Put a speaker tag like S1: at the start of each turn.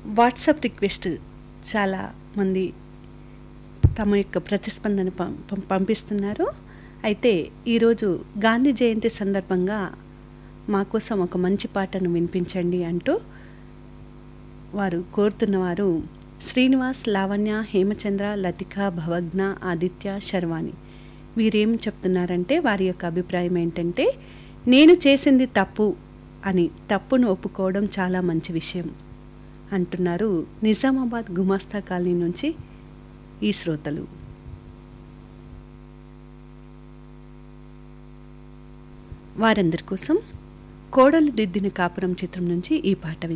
S1: WhatsApp request చాలా మంది తమ యొక్క ప్రతిస్పందన పం- పం- పంపిస్తున్నారు అయితే ఈరోజు గాంధీ జయంతి సందర్భంగా మా కోసం ఒక మంచి పాటను వినిపించండి అంటూ వారు కోరుతున్నవారు శ్రీనివాస్ లావణ్య హేమచంద్ర లతిక భవజ్ఞ ఆదిత్య శర్వాణి వీరేం చెప్తున్నారంటే వారి యొక్క అభిప్రాయం ఏంటంటే నేను చేసింది తప్పు అని తప్పును ఒప్పుకోవడం చాలా మంచి విషయం అంటున్నారు నిజామాబాద్ గుమాస్తా కాలనీ నుంచి ఈ శ్రోతలు వారందరి కోసం కోడలు దిద్దిన కాపురం చిత్రం నుంచి ఈ పాట విని